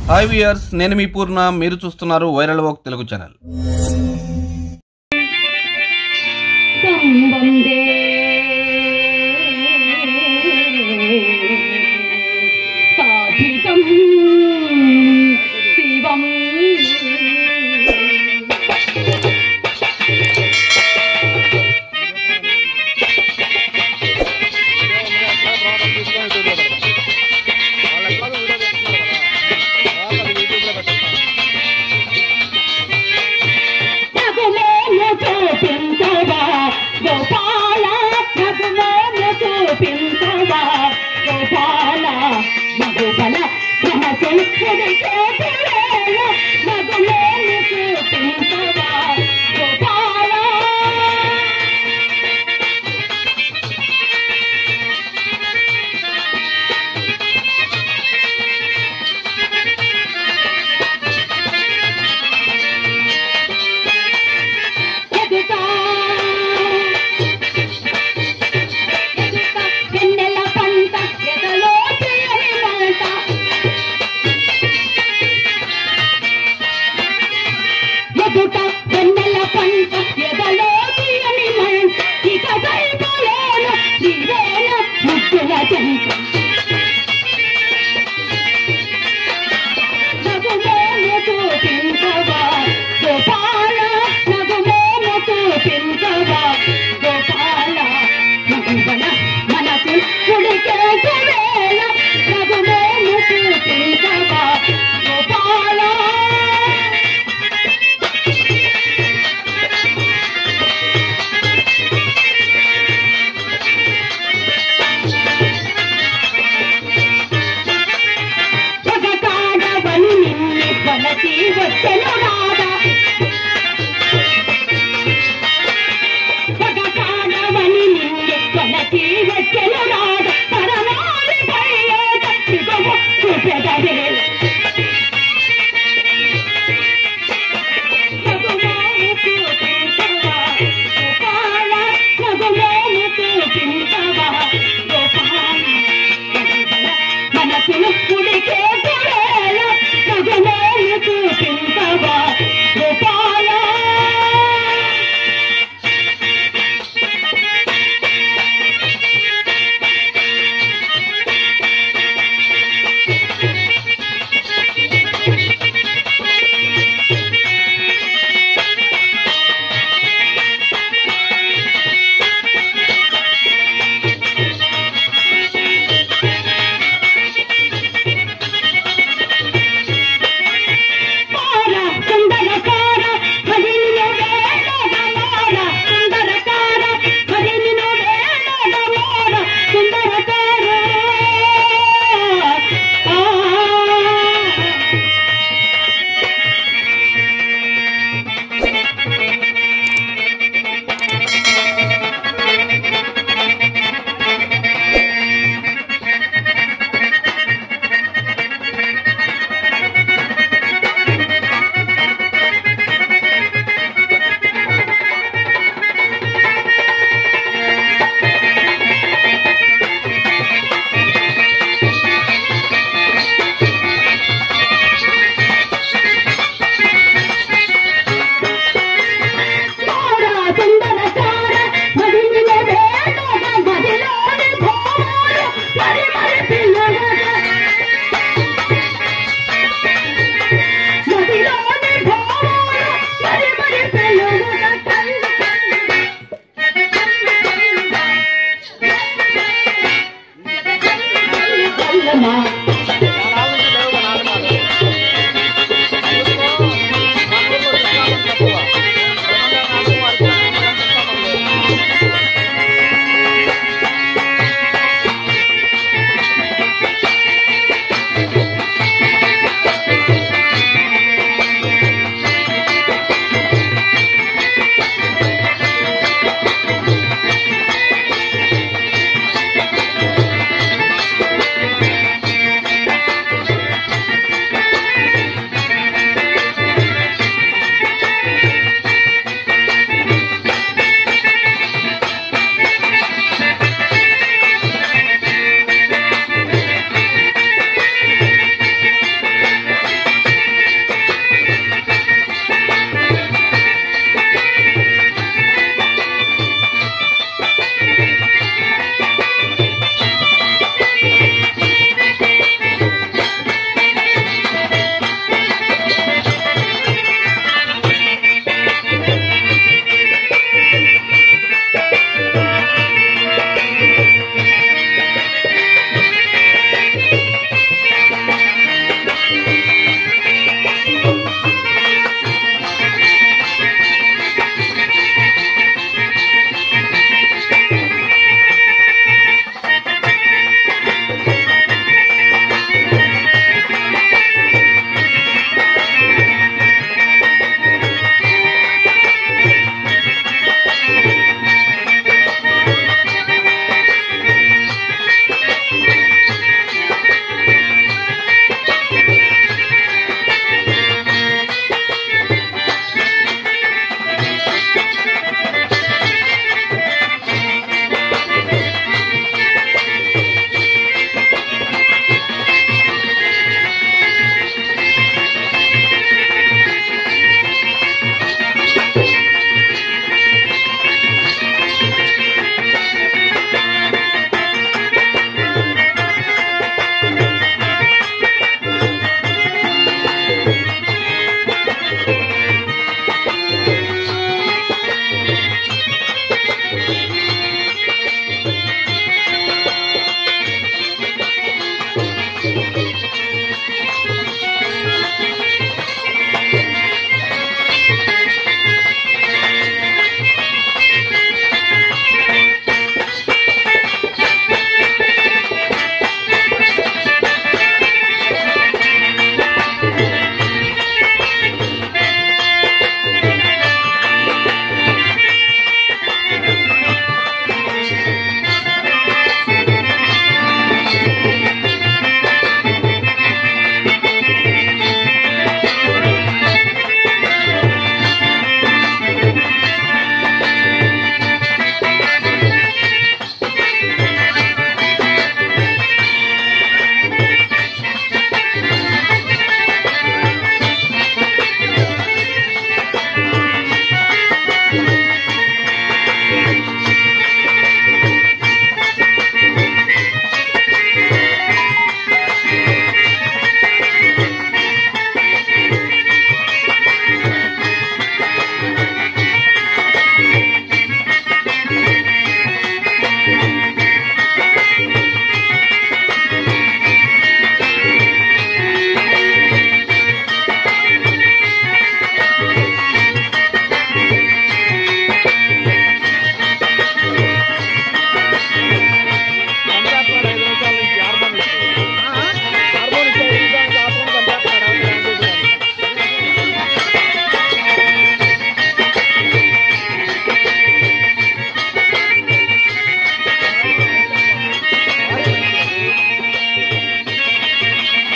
hi viewers నేను మీ పూర్ణ మీరు చూస్తున్నారు వైరల్ వాక్ తెలుగు ఛానల్ సంబందే సాధికం శివం నగుమోము చూపించవా గోపాల నగుమోము చూపించవా గోపాల మగుబల బ్రహ్మశంకుడికే పిల్లల నగుమోము చూపించవా గోపాల ఎదుట ఎదుట వెన్నెల పంట ఎదలో తీయని మాట ఎదుట వెన్నెల పంట ఎదలో తీయని మంట ఇక దైవలోన నీవేన ముద్దుల చెంత నగుమోము చూపించవా గోపాల నగుమోము చూపించవా గోపాల నగుమన మనసు కుడికే కువేళ నగుమోము చూపించవా గోపాల జగతాడవని నిన్ను కొలచి వచ్చెను రాధా జగతాడవని నిన్ను కొలచి వచ్చెను రాధా పరమాలి పైలో తప్పిదము చూపెదవే నగుమోము చూపించవా గోపాల నగుమోము చూపించవా గోపాల మనసును కుడికే కురేల నగుమోము చూపించవా గోపాల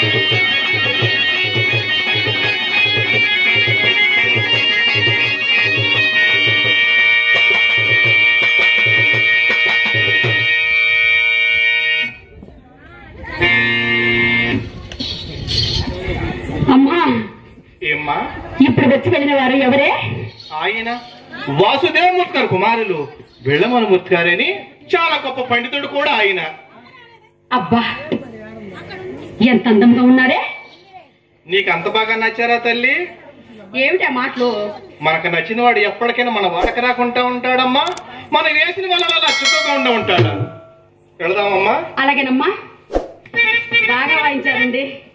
అమ్మా ఏమ్మా ఇప్పుడు వచ్చి వెళ్ళిన వారు ఎవరే ఆయన వాసుదేవమూర్తి గారు కుమారులు వెళ్ళమనుమూర్తి గారని చాలా గొప్ప పండితుడు కూడా ఆయన అబ్బా ఎంత అందంగా ఉన్నారే నీకు అంత బాగా నచ్చారా తల్లి ఏమిటా మాటలు మనకు నచ్చిన వాడు ఎప్పటికైనా మన వాడక రాకుండా ఉంటాడమ్మా మనం వేసిన వాళ్ళ వల్ల చుక్కగా ఉండి ఉంటాడు వెళదామమ్మా అలాగేనమ్మా బాగా వాయించారండి